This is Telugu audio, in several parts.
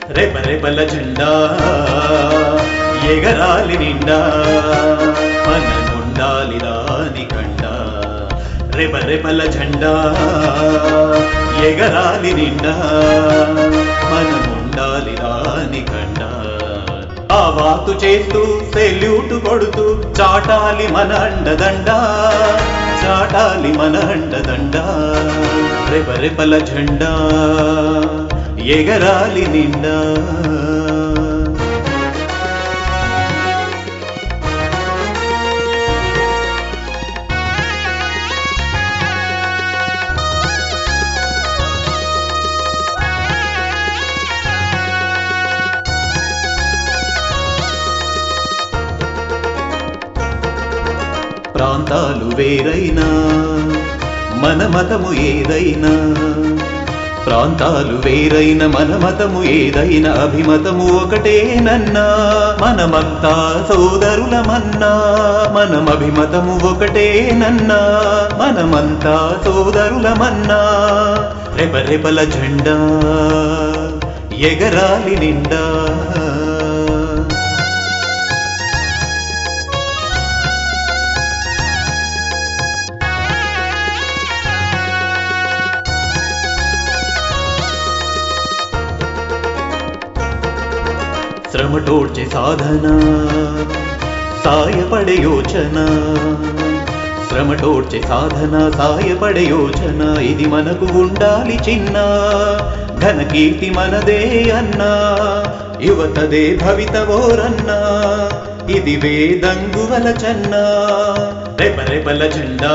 రెప రెపల జెండా ఎగరాలి నిండా మనముండాలి రాని కండ రెప రెపల జెండా ఎగరాలి నిండా మనముండాలి రాని కండ ఆ వాతు చేస్తూ సెల్యూటు కొడుతూ చాటాలి మన అండదండ చాటాలి మన అండదండ రెప రెపల జెండా ఎగరాలి నిండా ప్రాంతాలు వేరైనా మన మతము ఏదైనా ప్రాంతాలు వేరైన మన మతము ఏదైనా అభిమతము ఒకటేనన్నా మనమంతా సోదరులమన్నా మనం అభిమతము ఒకటేనన్నా మనమంతా సోదరులమన్నా రెప రెపల జెండా ఎగరాలి నిండా శ్రమటోడ్చే సాధన సాయపడే యోచన శ్రమటోడ్చే సాధన సాయపడే యోచన ఇది మనకు ఉండాలి చిన్న ఘన కీర్తి మనదే అన్నా యువతదే భవితవోరన్నా ఇది వేదంగువల చన్న రెప రెపల జెండా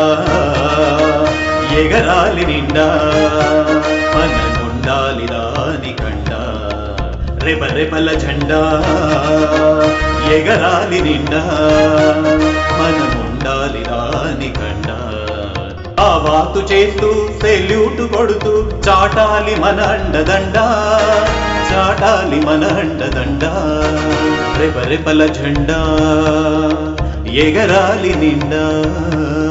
ఎగరాలి నిండా మనముండాలి రాని కండ రెప రెపల జెండా ఎగరాలి నిండా మనముండాలి రాని కండ ఆ వాతు చేస్తూ సెల్యూటు కొడుతూ చాటాలి మన అండదండ చాటాలి మన అండదండ రెప రెపల జెండా ఎగరాలి నిండా